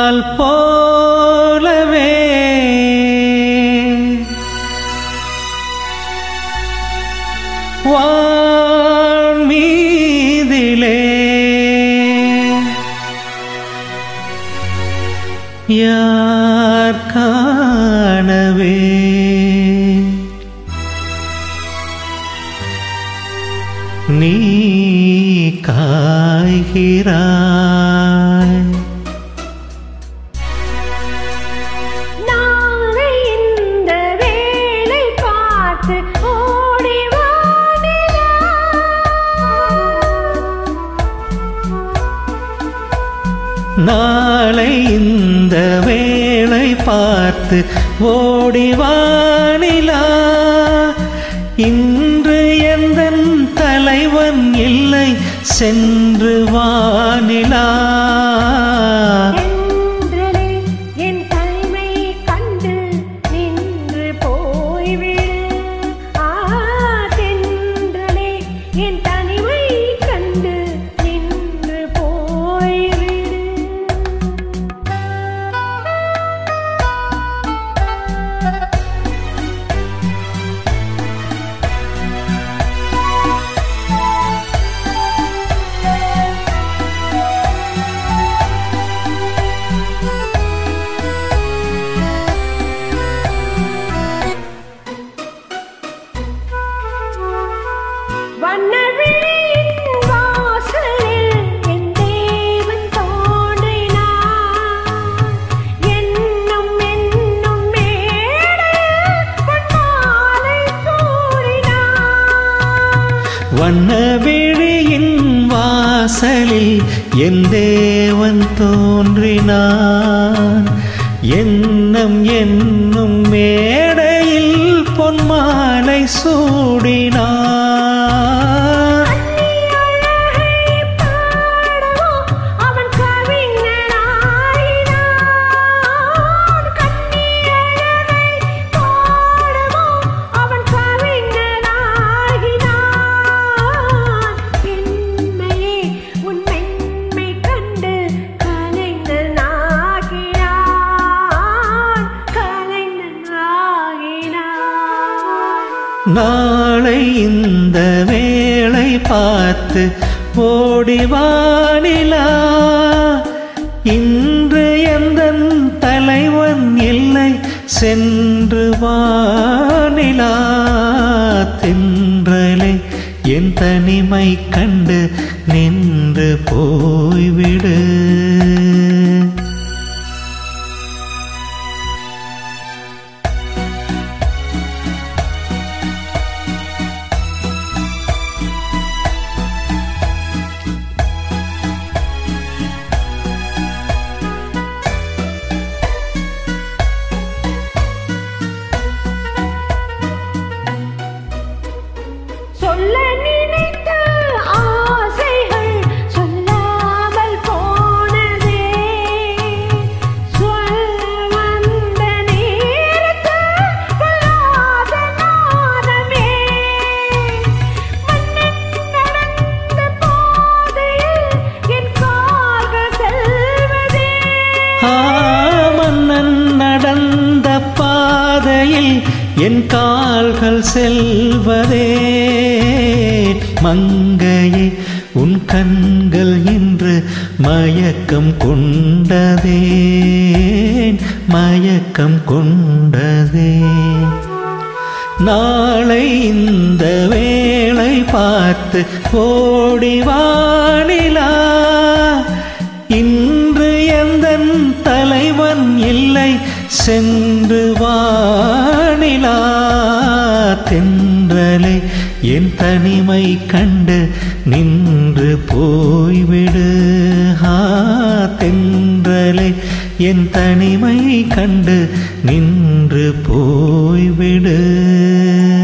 பால் போலவே வான்மீதிலே யார் காணவே நீ காய்கிறாய் நாளை இந்த வேளை பார்த்து ஓடி வா நிலா. நாளை இந்த வேளை பார்த்து ஓடிவானிலா இன்று எந்தன் தலைவன் இல்லை சென்று வானிலா என்றலே என் தனிமை கண்டு நின்று போய்விடு. ஆ, தென்றலே என் தனிமை கண்டு நின்று போய்விடு. வண்ணவிழியின் வாசலில் என் தேவன் தோன்றினார். என்னும் என்னும் மேடையில் பொன்மாலை சூடினார். வண்ணவிழியின் வாசலில் என் தேவன் தோன்றினான் எண்ணம் என்னும் மேடையில் பொன்மாலை சூடினான் அழகை பாடவோ அவன் கவிஞனாயினான். கண்ணியழகை பாடவோ அவன் கவிஞனாகினான். பெண்மையே உன் மென்மை கண்டு கலைஞனாகினான். கலைஞனாகினான். நாளை இந்த வேளை பார்த்து ஓடிவானிலா இன்று எந்தன் தலைவன் இல்லை சென்று வானிலா தென்றலை என் தனிமை கண்டு நின்று போய்விடு சொல்ல நினைத்த ஆசைகள் சொல்லாமல் போனதே சொல்ல வந்த நேரத்தில் பொல்லாத நாதமே மன்னன் நடந்த பாதையில் என் கால்கள் செல்வதே ஆ, மன்னன் நடந்த பாதையில் என் கால்கள் செல்வதே மங்கையே உன் கண்கள் இன்று மயக்கம் கொண்டதே மயக்கம் கொண்டதே நாளை இந்த வேளை பார்த்து ஓடிவானிலா இன்று எந்தன் தலைவன் இல்லை சென்று வானிலா தென்றலை என் தனிமை கண்டு நின்று போய்விடு ஆ தென்றலை என் தனிமை கண்டு நின்று போய்விடு